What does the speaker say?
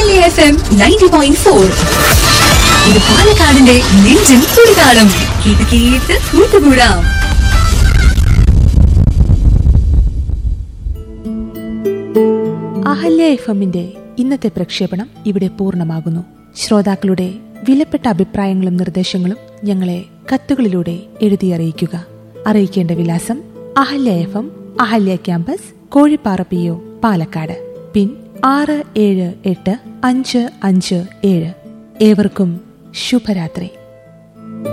Ahalya F M ninety point four ഇത് പാലക്കാടിന്റെ നെഞ്ചിൻ തുടിതാളം കേട്ട് കേട്ട് കൂട്ടുകൂടാം അഹല്യ എഫ് എമ്മിന്റെ ഇന്നത്തെ പ്രക്ഷേപണം ഇവിടെ പൂർണ്ണമാകുന്നു ശ്രോതാക്കളുടെ വിലപ്പെട്ട അഭിപ്രായങ്ങളും നിർദ്ദേശങ്ങളും ഞങ്ങളെ കത്തുകളിലൂടെ എഴുതി അറിയിക്കുക അറിയിക്കേണ്ട വിലാസം Ahalya F M Ahalya campus Kozhippara P O Palakkad pin ആറ് ഏഴ് എട്ട് അഞ്ച് അഞ്ച് ഏഴ് ഏവർക്കും ശുഭരാത്രി